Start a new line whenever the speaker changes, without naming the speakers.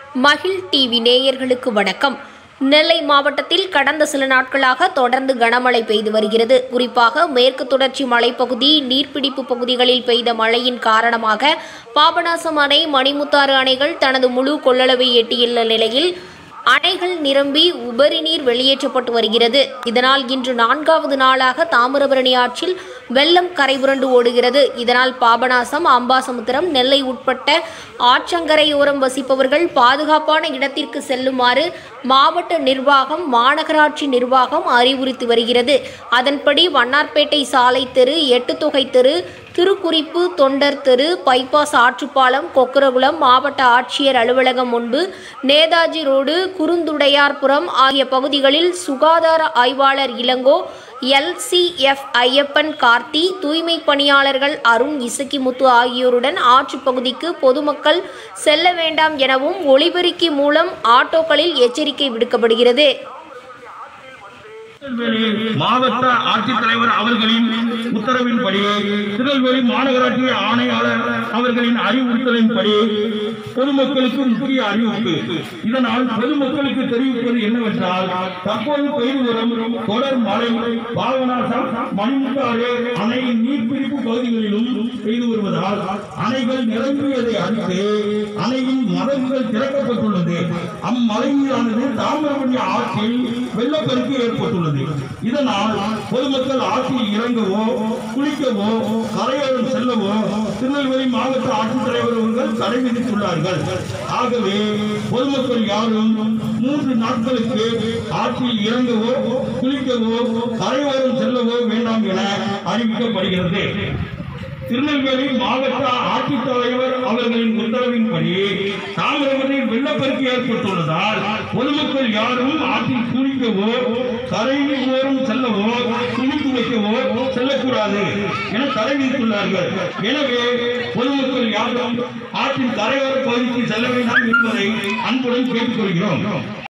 மகிழ் டிவி நேயர்களுக்கு வணக்கம் நெல்லை மாவட்டத்தில் கடந்த சில நாட்களாக தொடர்ந்து கனமழை பெய்து வருகிறது குறிப்பாக மேற்கு தொடர்ச்சி மலைப்பகுதி நீர்பிடிப்பு பகுதிகளில் பெய்த மழையின் காரணமாக பாபநாசம் அணை மணிமுத்தாறு அணைகள் தனது முழு கொள்ளளவை எட்டியுள்ள நிலையில் அணைகள் நிரம்பி உபரி நீர் வெளியேற்றப்பட்டு வருகிறது இதனால் இன்று நான்காவது நாளாக தாமிரபரணி ஆற்றில் வெள்ளம் கரைபுரண்டு ஓடுகிறது இதனால் பாபநாசம் அம்பாசமுத்திரம் நெல்லை உட்பட்ட ஆற்றங்கரையோரம் வசிப்பவர்கள் பாதுகாப்பான இடத்திற்கு செல்லுமாறு மாவட்ட நிர்வாகம் மாநகராட்சி நிர்வாகம் அறிவுறுத்தி வருகிறது அதன்படி வண்ணார்பேட்டை சாலை தெரு எட்டுத்தொகை தெரு திருக்குறிப்பு தொண்டர் தெரு பைபாஸ் ஆற்றுப்பாலம் கொக்கரகுளம் மாவட்ட ஆட்சியர் அலுவலகம் முன்பு நேதாஜி ரோடு குறுந்துடையார்புரம் ஆகிய பகுதிகளில் சுகாதார ஆய்வாளர் இளங்கோ எல்சிஎஃப் ஐயப்பன் கார்த்தி தூய்மை பணியாளர்கள் அருண் இசக்கிமுத்து ஆகியோருடன் ஆற்றுப் பகுதிக்கு பொதுமக்கள் செல்ல வேண்டாம் எனவும் ஒளிபெருக்கி மூலம் ஆட்டோக்களில் எச்சரிக்கை விடுக்கப்படுகிறது
திருநெல்வேலி மாவட்ட ஆட்சித்தலைவர் அவர்களின் உத்தரவின்படி திருநெல்வேலி மாநகராட்சி ஆணையாளர் அவர்களின் அறிவுறுத்தலின்படி பொதுமக்களுக்கு முக்கிய அறிவிப்பு இதனால் பொதுமக்களுக்கு தெரிவிப்பது என்னவென்றால் தற்போது பெய்து வரும் தொடர் மழை பாவனாசம் மணிமுத்தாறு அணையின் நீர்பிடிப்பு பகுதிகளிலும் பெய்து வருவதால் அணைகள் நிரம்பியதை அடுத்து அணையின் மதகுகள் திறக்கப்பட்டுள்ளது அம்மலைநீரானது தாமிரபரணி ஆற்றில் வெள்ளப்பெருக்கு ஏற்பட்டுள்ளது இதனால் பொதுமக்கள் ஆற்றில் இறங்கவோ குளிக்கவோ கரையோரம் செல்லவோ திருநெல்வேலி மாவட்ட ஆட்சித்தலைவர் அவர்கள் தடை விதித்துள்ளார்கள் ஆகவே பொதுமக்கள் யாரும் மூன்று நாட்களுக்கு ஆற்றில் இறங்கவோ குளிக்கவோ கரையோரம் செல்லவோ வேண்டாம் என அறிவிக்கப்படுகிறது திருநெல்வேலி மாவட்ட ஆட்சித்தலைவர் அவர்களின் உத்தரவின்படி தாமிரபரணியில் வெள்ளப்பெருக்கு ஏற்பட்டுள்ளதால் பொதுமக்கள் யாரும் ஆற்றில் குளிக்கவோ கரையில் ஓரம் செல்லவோ துணி துவைக்கவோ செல்லக்கூடாது என தடை விதித்துள்ளார்கள் எனவே பொதுமக்கள் யாரும் ஆற்றின் கரையோர பகுதிக்கு செல்ல வேண்டாம் என்பதை அன்புடன் கேட்டுக்கொள்கிறோம்